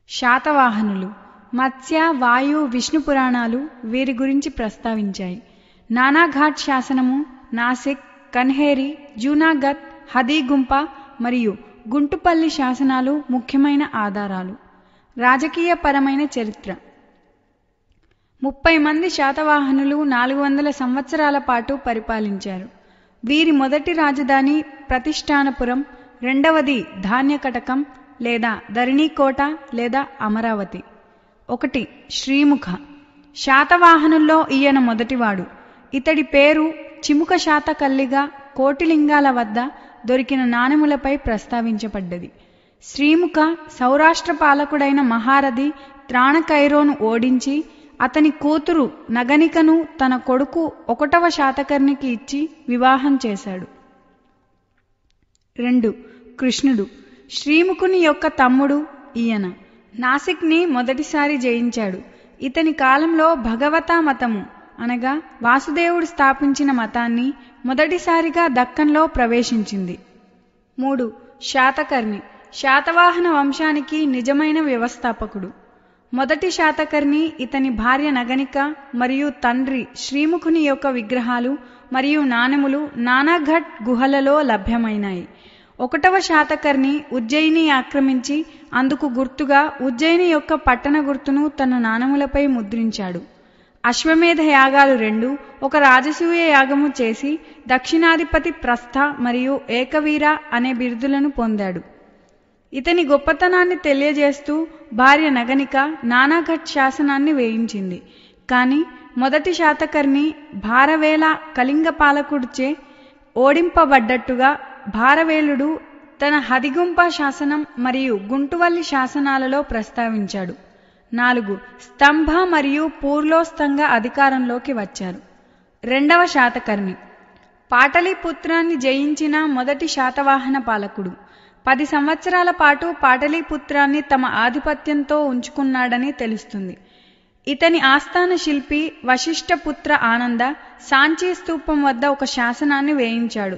శాతవాహనులు మత్స్య వాయు విష్ణు పురాణాలు వీరి గురించి ప్రస్తావించాయి నానాఘాట్ శాసనము నాసిక్ కన్హేరి జూనాగత్ హదీగుంప మరియు గుంటుపల్లి శాసనాలు ముఖ్యమైన ఆధారాలు రాజకీయపరమైన చరిత్ర ముప్పై మంది శాతవాహనులు నాలుగు వందల సంవత్సరాల పాటు పరిపాలించారు వీరి మొదటి రాజధాని ప్రతిష్టానపురం రెండవది ధాన్యకటకం లేదా ధరణీకోట లేదా అమరావతి ఒకటి శ్రీముఖ శాతవాహనుల్లో ఈయన మొదటివాడు ఇతడి పేరు చిముక శాతకల్లిగా కోటిలింగాల వద్ద దొరికిన నాణెములపై ప్రస్తావించబడ్డది శ్రీముఖ సౌరాష్ట్ర పాలకుడైన మహారథి త్రాణకైరోను ఓడించి అతని కూతురు నగనికను తన కొడుకు ఒకటవ శాతకర్ణికి ఇచ్చి వివాహం చేశాడు రెండు కృష్ణుడు శ్రీముఖుని యొక్క తమ్ముడు ఈయన నాసిక్ని మొదటిసారి జయించాడు ఇతని కాలంలో భగవతా మతము అనగా వాసుదేవుడు స్థాపించిన మతాన్ని మొదటిసారిగా దక్కన్లో ప్రవేశించింది మూడు శాతకర్ణి శాతవాహన వంశానికి నిజమైన వ్యవస్థాపకుడు మొదటి శాతకర్ణి ఇతని భార్య నగనిక మరియు తండ్రి శ్రీముఖుని యొక్క విగ్రహాలు మరియు నాణెములు నానాఘట్ గుహలలో లభ్యమైనాయి ఒకటవ శాతకర్ణి ఉజ్జయిని ఆక్రమించి అందుకు గుర్తుగా ఉజ్జయిని యొక్క పట్టణ గుర్తును తన నాణములపై ముద్రించాడు అశ్వమేధ యాగాలు రెండు ఒక రాజసూయ యాగము చేసి దక్షిణాధిపతి ప్రస్థ మరియు ఏకవీర అనే బిరుదులను పొందాడు ఇతని గొప్పతనాన్ని తెలియజేస్తూ భార్య నగనిక నానాఘట్ శాసనాన్ని వేయించింది కానీ మొదటి శాతకర్ణి భారవేల కళింగ పాలకుడిచే ఓడింపబడ్డట్టుగా భారవేలుడు తన హదిగుంప శాసనం మరియు గుంటువల్లి శాసనాలలో ప్రస్తావించాడు నాలుగు స్తంభ మరియు పూర్లోస్తంగా అధికారంలోకి వచ్చారు రెండవ శాతకర్ణి పాటలీపుత్రాన్ని జయించిన మొదటి శాతవాహన పాలకుడు పది సంవత్సరాల పాటు పాటలీపుత్రాన్ని తమ ఆధిపత్యంతో ఉంచుకున్నాడని తెలుస్తుంది ఇతని ఆస్థాన శిల్పి వశిష్ఠపుత్ర ఆనంద సాంచీ స్తూపం వద్ద ఒక శాసనాన్ని వేయించాడు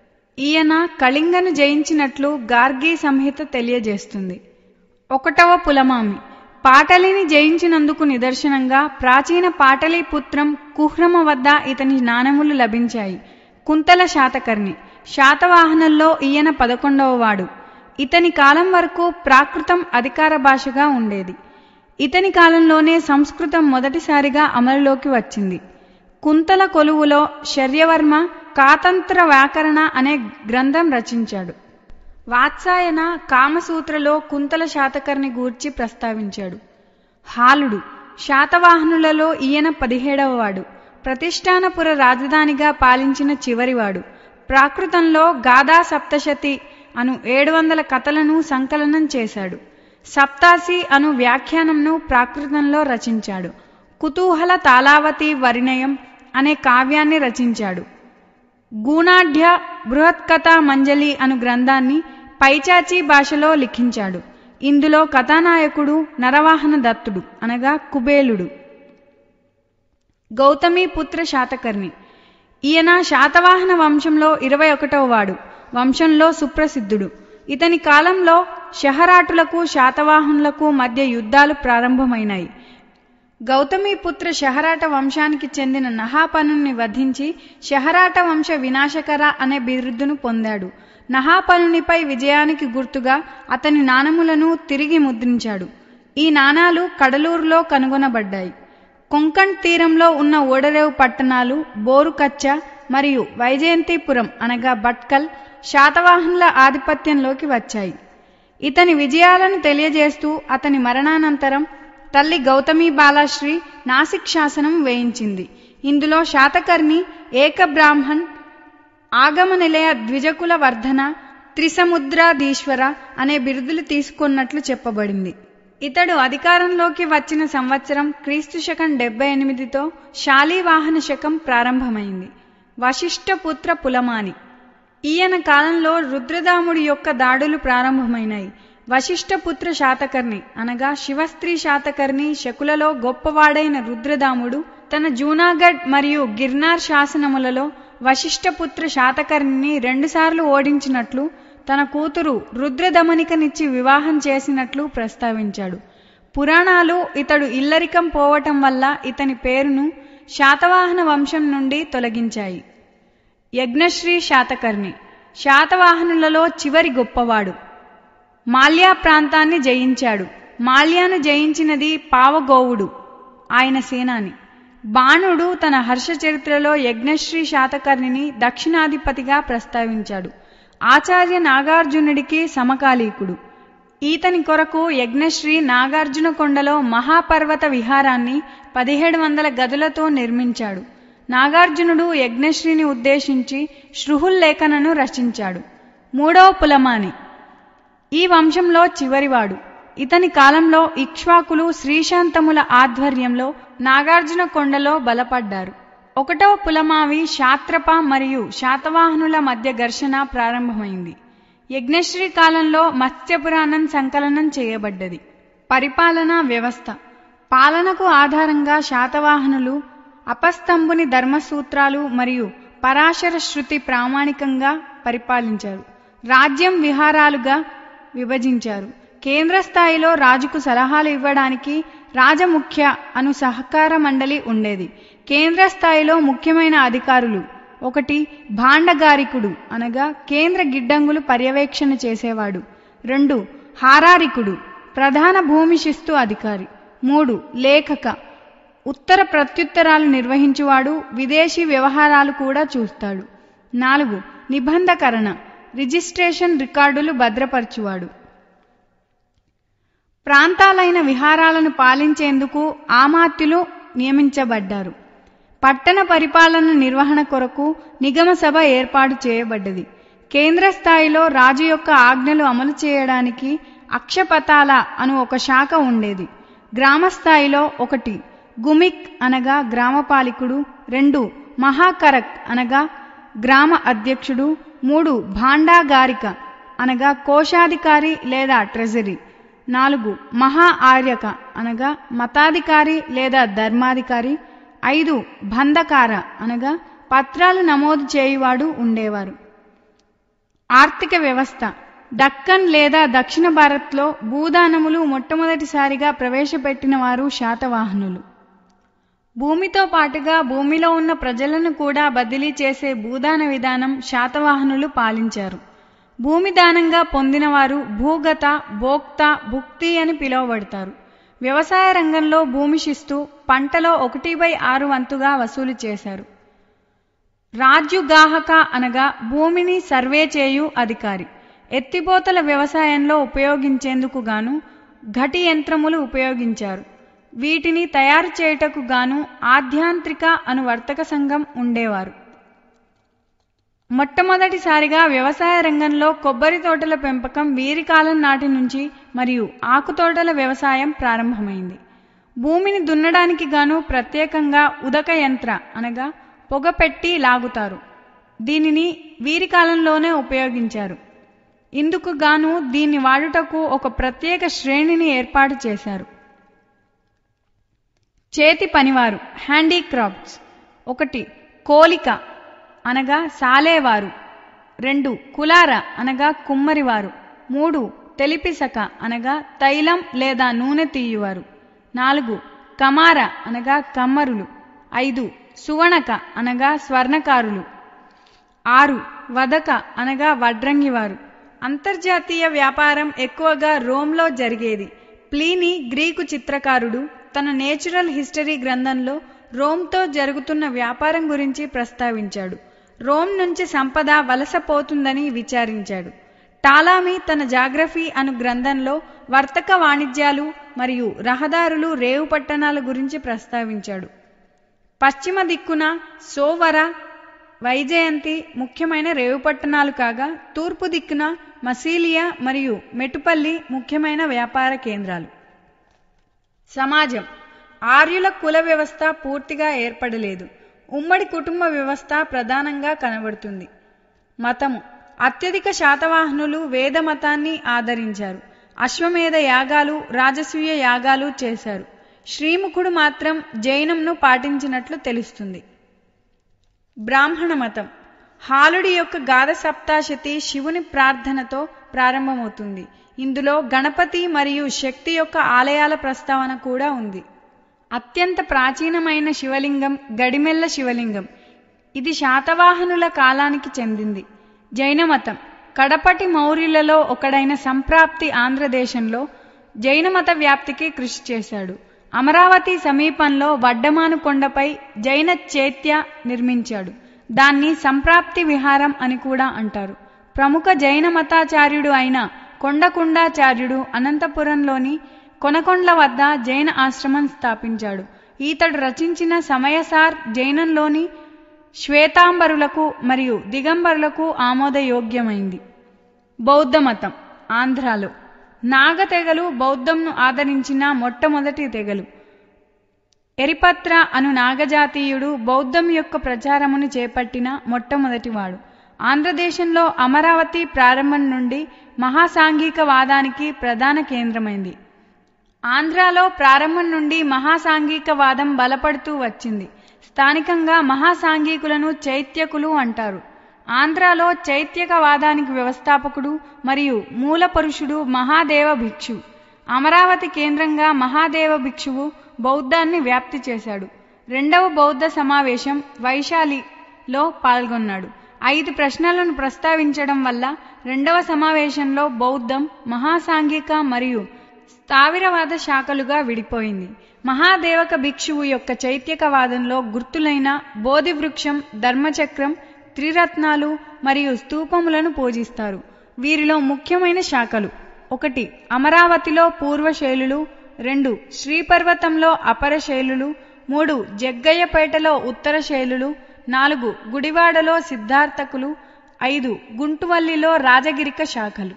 ఈయన కళింగను జయించినట్లు గార్గీ సంహిత తెలియజేస్తుంది ఒకటవ పులమామి పాటలిని జయించినందుకు నిదర్శనంగా ప్రాచీన పాటలీపుత్రం కుహ్రమ వద్ద ఇతని నాణెములు లభించాయి కుంతల శాతకర్ణి శాతవాహనంలో ఈయన పదకొండవ వాడు ఇతని కాలం వరకు ప్రాకృతం అధికార భాషగా ఉండేది ఇతని కాలంలోనే సంస్కృతం మొదటిసారిగా అమలులోకి వచ్చింది కుంతల కొలువులో శర్యవర్మ కాతంత్ర వ్యాకరణ అనే గ్రంథం రచించాడు వాత్సాయన కామసూత్రలో కుంతల శాతకర్ణి గూర్చి ప్రస్తావించాడు హాలుడు శాతవాహనులలో ఈయన పదిహేడవవాడు ప్రతిష్టానపుర రాజధానిగా పాలించిన చివరివాడు ప్రాకృతంలో గాథా సప్తశతి అను ఏడు వందల కథలను సంకలనం చేశాడు సప్తాసి అను వ్యాఖ్యానంను ప్రాకృతంలో రచించాడు కుతూహల తాళావతి వరిణయం అనే కావ్యాన్ని రచించాడు గూణాఢ్య బృహత్కథా మంజలి అను గ్రంథాన్ని పైచాచి భాషలో లిఖించాడు ఇందులో కథానాయకుడు నరవాహన దత్తుడు అనగా కుబేలుడు గౌతమీపుత్ర శాతకర్ణి ఈయన శాతవాహన వంశంలో ఇరవై ఒకటవ వాడు వంశంలో సుప్రసిద్ధుడు ఇతని కాలంలో షహరాటులకు శాతవాహనులకు మధ్య యుద్ధాలు ప్రారంభమైనాయి గౌతమీపుత్ర షహరాట వంశానికి చెందిన నహాపనుని వధించి షహరాట వంశ వినాశకర అనే బిరుదును పొందాడు నహాపనునిపై విజయానికి గుర్తుగా అతని నాణములను తిరిగి ముద్రించాడు ఈ నాణాలు కడలూరులో కనుగొనబడ్డాయి కొంకణ్ తీరంలో ఉన్న ఓడరేవు పట్టణాలు బోరుకచ్చ మరియు వైజయంతిపురం అనగా భట్కల్ శాతవాహనుల ఆధిపత్యంలోకి వచ్చాయి ఇతని విజయాలను తెలియజేస్తూ అతని మరణానంతరం తల్లి గౌతమి బాలాశ్రీ నాసిక్ శాసనం వేయించింది ఇందులో శాతకర్ణి ఏకబ్రాహ్మణ్ ఆగమ నిలయ ద్విజకుల వర్ధన త్రిసముద్రాధీశ్వర అనే బిరుదులు తీసుకున్నట్లు చెప్పబడింది ఇతడు అధికారంలోకి వచ్చిన సంవత్సరం క్రీస్తు శకం డెబ్బై ఎనిమిదితో శాలీవాహన శకం ప్రారంభమైంది వశిష్ఠపుత్ర పులమాని ఈయన కాలంలో రుద్రదాముడి యొక్క దాడులు ప్రారంభమైనాయి వశిష్ఠపుత్ర శాతకర్ణి అనగా శివస్త్రీ శాతకర్ణి శకులలో గొప్పవాడైన రుద్రదాముడు తన జూనాగఢ్ మరియు గిర్నార్ శాసనములలో వశిష్ఠపుత్ర శాతకర్ణిని రెండుసార్లు ఓడించినట్లు తన కూతురు రుద్రదమనికనిచ్చి వివాహం చేసినట్లు ప్రస్తావించాడు పురాణాలు ఇతడు ఇల్లరికం పోవటం వల్ల ఇతని పేరును శాతవాహన వంశం నుండి తొలగించాయి యజ్ఞశ్రీ శాతకర్ణి శాతవాహనులలో చివరి గొప్పవాడు మాల్యా ప్రాంతాన్ని జయించాడు మాల్యాను జయించినది పావగోవుడు ఆయన సేనాని బాణుడు తన హర్ష చరిత్రలో యజ్ఞశ్రీ శాతకర్ణిని దక్షిణాధిపతిగా ప్రస్తావించాడు ఆచార్య నాగార్జునుడికి సమకాలీకుడు ఈతని కొరకు యజ్ఞశ్రీ నాగార్జున కొండలో మహాపర్వత విహారాన్ని పదిహేడు వందల గదులతో నిర్మించాడు నాగార్జునుడు యజ్ఞశ్రీని ఉద్దేశించి శృహుల్లేఖనను రచించాడు మూడవ పులమాని ఈ వంశంలో చివరివాడు ఇతని కాలంలో ఇక్ష్వాకులు శ్రీశాంతముల ఆధ్వర్యంలో నాగార్జున కొండలో బలపడ్డారు ఒకటవ పులమావి శాత్రప మరియు శాతవాహనుల మధ్య ఘర్షణ ప్రారంభమైంది యజ్ఞశ్రీ కాలంలో మత్స్యపురాణం సంకలనం చేయబడ్డది పరిపాలనా వ్యవస్థ పాలనకు ఆధారంగా శాతవాహనులు అపస్తంభుని ధర్మసూత్రాలు మరియు పరాశర శృతి ప్రామాణికంగా పరిపాలించారు రాజ్యం విహారాలుగా విభజించారు కేంద్ర స్థాయిలో రాజుకు సలహాలు ఇవ్వడానికి రాజముఖ్య అను సహకార మండలి ఉండేది కేంద్ర స్థాయిలో ముఖ్యమైన అధికారులు ఒకటి భాండగారికుడు అనగా కేంద్ర గిడ్డంగులు పర్యవేక్షణ చేసేవాడు రెండు హారారికుడు ప్రధాన భూమి శిస్తు అధికారి మూడు లేఖక ఉత్తర ప్రత్యుత్తరాలు నిర్వహించువాడు విదేశీ వ్యవహారాలు కూడా చూస్తాడు నాలుగు నిబంధకరణ రిజిస్ట్రేషన్ రికార్డులు భద్రపరచువాడు ప్రాంతాలైన విహారాలను పాలించేందుకు ఆమాత్యులు నియమించబడ్డారు పట్టణ పరిపాలన నిర్వహణ కొరకు నిగమ సభ ఏర్పాటు చేయబడ్డది కేంద్ర స్థాయిలో రాజు యొక్క ఆజ్ఞలు అమలు చేయడానికి అక్షపతాల అను ఒక శాఖ ఉండేది గ్రామ స్థాయిలో ఒకటి గుమిక్ అనగా గ్రామపాలికుడు రెండు మహాకరక్ అనగా గ్రామ అధ్యక్షుడు మూడు భాండాగారిక అనగా కోశాధికారి లేదా ట్రెజరీ నాలుగు మహా ఆర్యక అనగా మతాధికారి లేదా ధర్మాధికారి ఐదు బంధకార అనగా పత్రాలు నమోదు చేయువాడు ఉండేవారు ఆర్థిక వ్యవస్థ డక్కన్ లేదా దక్షిణ భారత్లో భూదానములు మొట్టమొదటిసారిగా ప్రవేశపెట్టిన వారు శాతవాహనులు భూమితో పాటుగా భూమిలో ఉన్న ప్రజలను కూడా బదిలీ చేసే భూదాన విధానం శాతవాహనులు పాలించారు భూమి దానంగా పొందినవారు భూగత భోక్త భుక్తి అని పిలువబడతారు వ్యవసాయ రంగంలో భూమి శిస్తు పంటలో ఒకటి బై ఆరు వంతుగా వసూలు చేశారు రాజ్యుగాహక అనగా భూమిని సర్వే చేయు అధికారి ఎత్తిపోతల వ్యవసాయంలో ఉపయోగించేందుకు గాను ఘటి యంత్రములు ఉపయోగించారు వీటిని తయారు చేయుటకు గాను ఆధ్యాంత్రిక అను వర్తక సంఘం ఉండేవారు మొట్టమొదటిసారిగా వ్యవసాయ రంగంలో కొబ్బరి తోటల పెంపకం వీరి కాలం నాటి నుంచి మరియు ఆకుతోటల వ్యవసాయం ప్రారంభమైంది భూమిని దున్నడానికి గాను ప్రత్యేకంగా ఉదక యంత్ర అనగా పొగ పెట్టి లాగుతారు దీనిని వీరి కాలంలోనే ఉపయోగించారు ఇందుకు గాను దీన్ని వాడుటకు ఒక ప్రత్యేక శ్రేణిని ఏర్పాటు చేశారు చేతి పనివారు హ్యాండీక్రాఫ్ట్స్ ఒకటి కోలిక అనగా సాలేవారు రెండు కులార అనగా కుమ్మరివారు మూడు తెలిపిసక అనగా తైలం లేదా నూనె తీయువారు నాలుగు కమార అనగా కమ్మరులు ఐదు సువణక అనగా స్వర్ణకారులు ఆరు వదక అనగా వడ్రంగివారు అంతర్జాతీయ వ్యాపారం ఎక్కువగా రోమ్లో జరిగేది ప్లీనీ గ్రీకు చిత్రకారుడు తన నేచురల్ హిస్టరీ గ్రంథంలో రోమ్తో జరుగుతున్న వ్యాపారం గురించి ప్రస్తావించాడు రోమ్ నుంచి సంపద వలసపోతుందని విచారించాడు టాలామీ తన జాగ్రఫీ అను గ్రంథంలో వర్తక వాణిజ్యాలు మరియు రహదారులు రేవు పట్టణాల గురించి ప్రస్తావించాడు పశ్చిమ దిక్కున సోవర వైజయంతి ముఖ్యమైన రేవు పట్టణాలు కాగా తూర్పు దిక్కున మసీలియా మరియు మెటుపల్లి ముఖ్యమైన వ్యాపార కేంద్రాలు సమాజం ఆర్యుల కుల వ్యవస్థ పూర్తిగా ఏర్పడలేదు ఉమ్మడి కుటుంబ వ్యవస్థ ప్రధానంగా కనబడుతుంది మతము అత్యధిక శాతవాహనులు వేద మతాన్ని ఆదరించారు అశ్వమేధ యాగాలు రాజసూయ యాగాలు చేశారు శ్రీముఖుడు మాత్రం జైనంను పాటించినట్లు తెలుస్తుంది బ్రాహ్మణ మతం హాలుడి యొక్క గాథ సప్తాశతి శివుని ప్రార్థనతో ప్రారంభమవుతుంది ఇందులో గణపతి మరియు శక్తి యొక్క ఆలయాల ప్రస్తావన కూడా ఉంది అత్యంత ప్రాచీనమైన శివలింగం గడిమెల్ల శివలింగం ఇది శాతవాహనుల కాలానికి చెందింది జైనమతం కడపటి మౌర్యులలో ఒకడైన సంప్రాప్తి ఆంధ్రదేశంలో జైనమత వ్యాప్తికి కృషి చేశాడు అమరావతి సమీపంలో వడ్డమాను కొండపై జైన చైత్య నిర్మించాడు దాన్ని సంప్రాప్తి విహారం అని కూడా అంటారు ప్రముఖ జైన మతాచార్యుడు అయిన కొండకుండాచార్యుడు అనంతపురంలోని కొనకొండ్ల వద్ద జైన ఆశ్రమం స్థాపించాడు ఈతడు రచించిన సమయసార్ జైనంలోని శ్వేతాంబరులకు మరియు దిగంబరులకు ఆమోదయోగ్యమైంది బౌద్ధ మతం ఆంధ్రాలో నాగ తెగలు బౌద్ధంను ఆదరించిన మొట్టమొదటి తెగలు ఎరిపత్ర అను నాగజాతీయుడు బౌద్ధం యొక్క ప్రచారమును చేపట్టిన మొట్టమొదటివాడు ఆంధ్రదేశంలో అమరావతి ప్రారంభం నుండి మహాసాంఘికవాదానికి ప్రధాన కేంద్రమైంది ఆంధ్రాలో ప్రారంభం నుండి మహాసాంఘికవాదం బలపడుతూ వచ్చింది స్థానికంగా మహాసాంఘికులను చైత్యకులు అంటారు ఆంధ్రాలో చైత్యకవాదానికి వ్యవస్థాపకుడు మరియు మూల పురుషుడు మహాదేవ భిక్షు అమరావతి కేంద్రంగా మహాదేవ భిక్షువు బౌద్ధాన్ని వ్యాప్తి చేశాడు రెండవ బౌద్ధ సమావేశం వైశాలిలో పాల్గొన్నాడు ఐదు ప్రశ్నలను ప్రస్తావించడం వల్ల రెండవ సమావేశంలో బౌద్ధం మహాసాంఘిక మరియు స్థావిరవాద శాఖలుగా విడిపోయింది మహాదేవక భిక్షువు యొక్క చైత్యకవాదంలో గుర్తులైన బోధి వృక్షం ధర్మచక్రం త్రిరత్నాలు మరియు స్తూపములను పూజిస్తారు వీరిలో ముఖ్యమైన శాఖలు ఒకటి అమరావతిలో పూర్వశైలులు రెండు శ్రీపర్వతంలో అపర శైలులు మూడు జగ్గయ్యపేటలో ఉత్తర శైలులు నాలుగు గుడివాడలో సిద్ధార్థకులు ఐదు గుంటువల్లిలో రాజగిరిక శాఖలు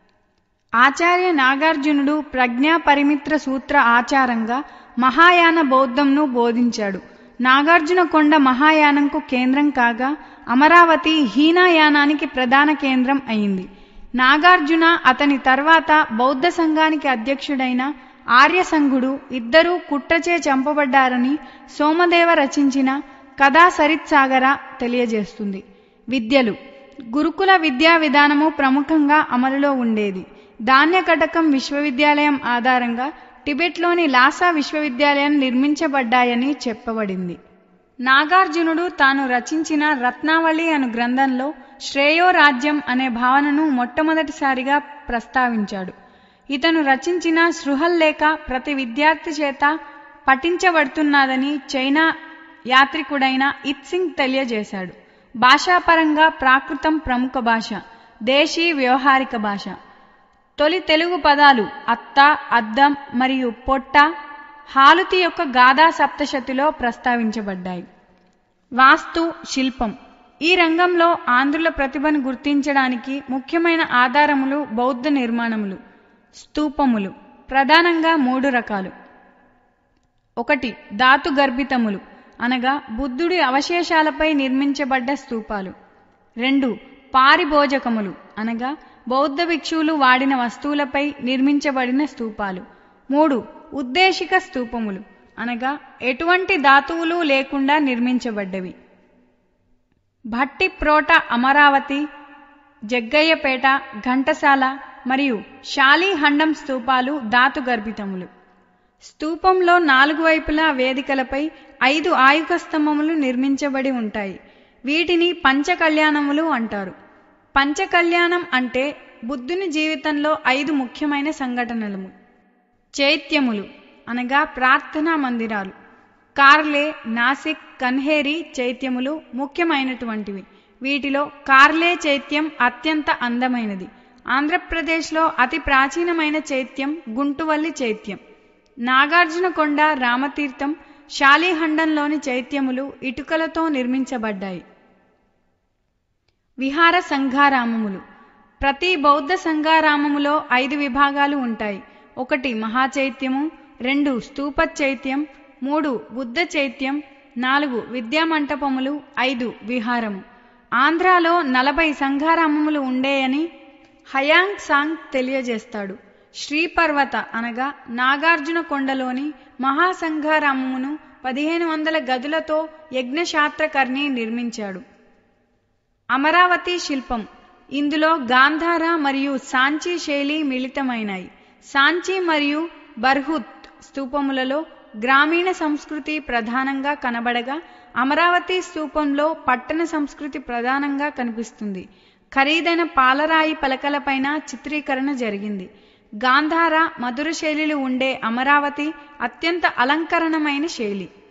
ఆచార్య నాగార్జునుడు ప్రజ్ఞా పరిమిత్ర సూత్ర ఆచారంగా మహాయాన బౌద్ధంను బోధించాడు నాగార్జున కొండ మహాయానంకు కేంద్రం కాగా అమరావతి హీనాయానానికి ప్రధాన కేంద్రం అయింది నాగార్జున అతని తర్వాత బౌద్ధ సంఘానికి అధ్యక్షుడైన ఆర్యసంఘుడు ఇద్దరూ కుట్రచే చంపబడ్డారని సోమదేవ రచించిన కథా సరిత్సాగర తెలియజేస్తుంది విద్యలు గురుకుల విద్యా విధానము ప్రముఖంగా అమలులో ఉండేది ధాన్యకటకం విశ్వవిద్యాలయం ఆధారంగా టిబెట్లోని లాసా విశ్వవిద్యాలయం నిర్మించబడ్డాయని చెప్పబడింది నాగార్జునుడు తాను రచించిన రత్నావళి అను గ్రంథంలో శ్రేయో రాజ్యం అనే భావనను మొట్టమొదటిసారిగా ప్రస్తావించాడు ఇతను రచించిన సృహల్లేఖ ప్రతి విద్యార్థి చేత పఠించబడుతున్నదని చైనా యాత్రికుడైన ఇత్సింగ్ తెలియజేశాడు భాషాపరంగా ప్రాకృతం ప్రముఖ భాష దేశీ వ్యవహారిక భాష తొలి తెలుగు పదాలు అత్త అద్దం మరియు పొట్ట హాలుతి యొక్క గాథా సప్తశతిలో ప్రస్తావించబడ్డాయి వాస్తు శిల్పం ఈ రంగంలో ఆంధ్రుల ప్రతిభను గుర్తించడానికి ముఖ్యమైన ఆధారములు బౌద్ధ నిర్మాణములు స్తూపములు ప్రధానంగా మూడు రకాలు ఒకటి ధాతు గర్భితములు అనగా బుద్ధుడి అవశేషాలపై నిర్మించబడ్డ స్తూపాలు రెండు పారిభోజకములు అనగా బౌద్ధ భిక్షువులు వాడిన వస్తువులపై నిర్మించబడిన స్తూపాలు మూడు ఉద్దేశిక స్తూపములు అనగా ఎటువంటి ధాతువులు లేకుండా నిర్మించబడ్డవి భట్టిప్రోట అమరావతి జగ్గయ్యపేట ఘంటసాల మరియు శాలీహండం స్తూపాలు ధాతు గర్భితములు స్తూపంలో నాలుగు వైపులా వేదికలపై ఐదు ఆయుక స్తంభములు నిర్మించబడి ఉంటాయి వీటిని పంచకళ్యాణములు అంటారు పంచకళ్యాణం అంటే బుద్ధుని జీవితంలో ఐదు ముఖ్యమైన సంఘటనలు చైత్యములు అనగా ప్రార్థనా మందిరాలు కార్లే నాసిక్ కన్హేరి చైత్యములు ముఖ్యమైనటువంటివి వీటిలో కార్లే చైత్యం అత్యంత అందమైనది ఆంధ్రప్రదేశ్లో అతి ప్రాచీనమైన చైత్యం గుంటువల్లి చైత్యం నాగార్జునకొండ రామతీర్థం శాలీహండంలోని చైత్యములు ఇటుకలతో నిర్మించబడ్డాయి విహార సంఘారామములు ప్రతి బౌద్ధ సంఘారామములో ఐదు విభాగాలు ఉంటాయి ఒకటి మహాచైత్యము రెండు స్తూప చైత్యం మూడు బుద్ధ చైత్యం నాలుగు విద్యామంటపములు ఐదు విహారము ఆంధ్రాలో నలభై సంఘారామములు ఉండేయని హయాంగ్ సాంగ్ తెలియజేస్తాడు శ్రీపర్వత అనగా నాగార్జున కొండలోని మహాసంఘారామమును పదిహేను వందల గదులతో యజ్ఞశాస్త్రకర్ణి నిర్మించాడు అమరావతి శిల్పం ఇందులో గాంధార మరియు సాంచీ శైలి మిళితమైనాయి సాంచీ మరియు బర్హుత్ స్తూపములలో గ్రామీణ సంస్కృతి ప్రధానంగా కనబడగా అమరావతి స్తూపంలో పట్టణ సంస్కృతి ప్రధానంగా కనిపిస్తుంది ఖరీదైన పాలరాయి పలకలపైన చిత్రీకరణ జరిగింది గాంధార మధుర శైలిలు ఉండే అమరావతి అత్యంత అలంకరణమైన శైలి